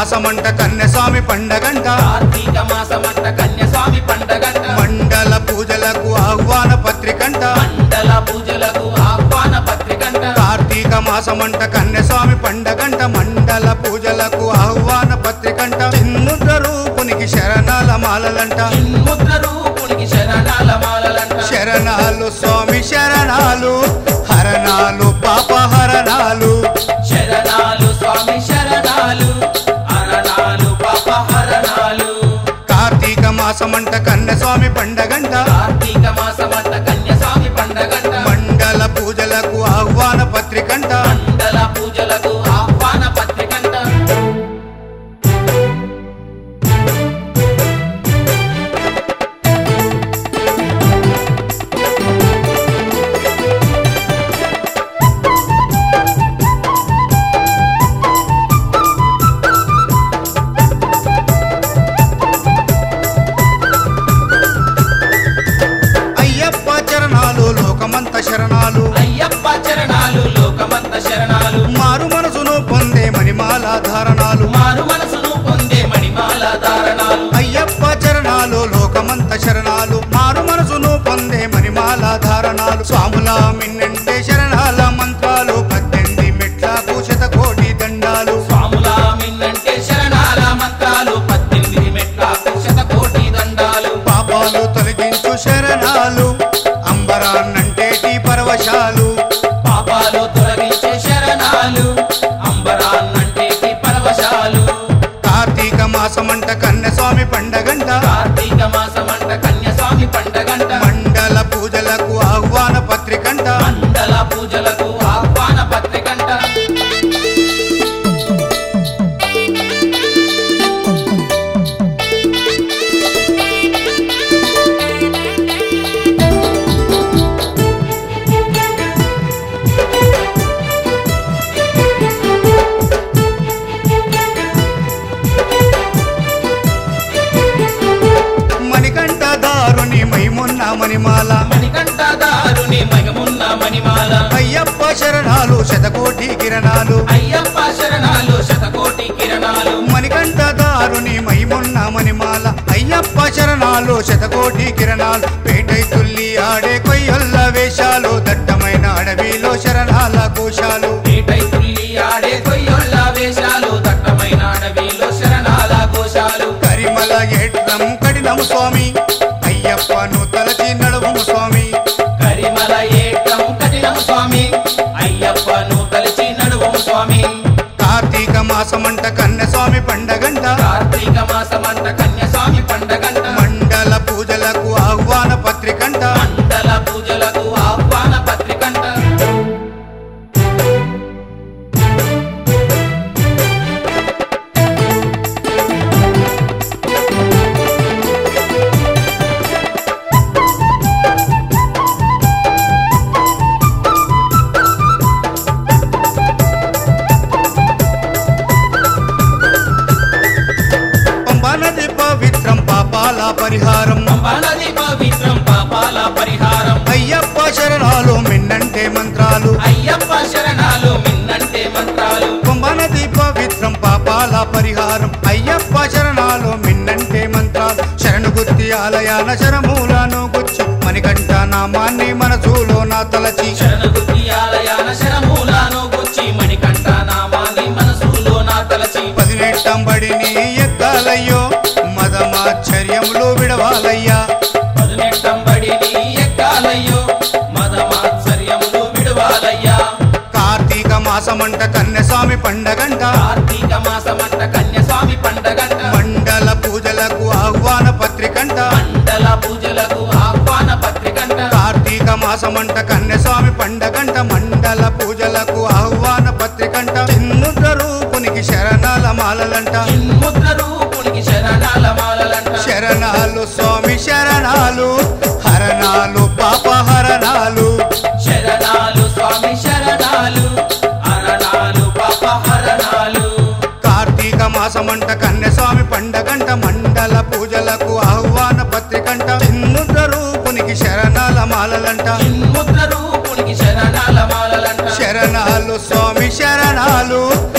మాసమంట కన్యస్వామి పండగంట కార్తీక మాసమంట కన్యస్వామి పండగంట మండల పూజలకు ఆహ్వాన పత్రికంట మండల పూజలకు ఆహ్వాన పత్రికంట కార్తీక మాసమంట కన్యస్వామి పండగంట మండల పూజలకు ఆహ్వాన పత్రికంట చిన్ముద్ర రూపునికి శరణాల మాలలంట ముద్ర రూపునికి శరణాల మాలలంట శరణాలు స్వామి శరణాలు హరణాలు పాపహరణాలు శరణాలు స్వామి శరణాలు హరణాలు పాప హరణాలు కార్తీక మాసమంట కన్యస్వామి పండగంట కార్తీక మాసమంట కన్యస్వామి పండగంట మండల పూజలకు ఆహ్వాన పత్రికంట మండల పూజలకు ఆహ్వాన పత్రికంట అయ్యప్ప చరణాలు లోకమంత శరణాలు అయ్యప్ప చరణాలు లోకమంత శరణాలు మారు మనసును పొందే మణిమాల ధారణాలు మారు మనసును పొందే మణిమాల ధారణాలు అయ్యప్ప చరణాలు లోకమంత శరణాలు మారు మనసును పొందే మణిమాల ధారణాలు స్వాముల మిన్నంటే శరణాల మంత్రాలు పద్దెనిమిది మెట్లకు శతకోటి దండాలు స్వాముల మిన్నంటే శరణాల మంత్రాలు పద్దెనిమిది మెట్ల శతకోటి దండాలు పాపాలు తొలగించు శరణాలు అంబరాన్నంటేటి పరవశాలు పాపాలు తొలగించే శరణాలు అంబరాన్నంటే పరవశాలు కార్తీక మాసమంట కన్యస్వామి పండగంట కార్తీక మాసమంట కన్యస్వామి పండగంట మండల పూజలకు ఆహ్వాన పత్రికంట మండల పూజలకు ఆహ్వాన పత్రికంట మణికంఠ దారుని మైమున్న మణిమాల మణికంఠ దారుని మగమున్న మణిమాల అయ్యప్ప శరణాలు శతకోటి కిరణాలు అయ్యప్ప శరణాలు శతకోటి కిరణాలు మణికంఠ దారుని మైమున్న మణిమాల అయ్యప్ప శరణాలు శతకోటి కిరణాలు పేటై తుల్లి ఆడే కొయ్యొల్ల వేషాలు దట్టమైన అడవిలో శరణాల కోశాలు ఏటై తుల్లి ఆడే కొయ్యొళ్ళ వేషాలు దట్టమైన అడవిలో శరణాల కోశాలు కరిమల ఏట్లం కడినము స్వామి అయ్యప్పను తలచి నడుము స్వామి కరిమల ఏటం కఠినం స్వామి అయ్యప్పను కలిసి నడువం స్వామి కార్తీక మాసమంట కన్యస్వామి పండగంట కార్తీక మాసమంట కన్యస్వామి పండగంట మండల పూజలకు ఆహ్వాన పత్రికంట మండల పూజలకు ఆహ్వాన పత్రికంట పంబనది పవిత్రం పాపాల పరిహారం పంపానది పవిత్రం పాపాల పరిహారం అయ్యప్ప శరణాలు మిన్నంటే మంత్రాలు అయ్యప్ప శరణాలు మిన్నంటే మంత్రాలు పంబనది పవిత్రం పాపాల పరిహారం అయ్యప్ప శరణాలు మిన్నంటే మంత్రాలు శరణు గుర్తి ఆలయాన శరమూలను గుచ్చి మణికంఠ నామాన్ని మనసులో నా తలచి శరణగుతి ఆలయాన శరమూలాను గుచ్చి మణికంఠ నామాన్ని మనసులో నా తలచి పదినెట్టంబడిని ఎక్కాలయ్యో మదమాశ్చర్యములు విడవాలయ్యా పదునెట్టంబడిని ఎక్కాలయ్యో మదమాత్సర్యములు విడువాలయ్యా కార్తీక మాసమంట కన్యస్వామి పండగంట కార్తీక మాసమంట కన్యస్వామి పండగంట మండల పూజలకు ఆహ్వాన పత్రికంట మండల పూజలకు ఆహ్వాన పత్రికంట కార్తీక మాసమంట కన్యస్వామి పండగంట మండల పూజలకు ఆహ్వాన పత్రికంట చిన్ముద్ర రూపునికి శరణాల మాలలంట ముద్ర రూపునికి శరణాల మాలలంట శరణాలు స్వామి శరణాలు హరణాలు పాపహరణాలు శరణాలు స్వామి శరణాలు హరణాలు పాప హరణాలు కార్తీక మాసమంట కన్యస్వామి పండగంట మండల పూజలకు ఆహ్వాన పత్రికంట చిన్ముద్ర రూపునికి శరణాల మాలలంట ముద్ర రూపునికి శరణాల మాలలంట శరణాలు స్వామి శరణాలు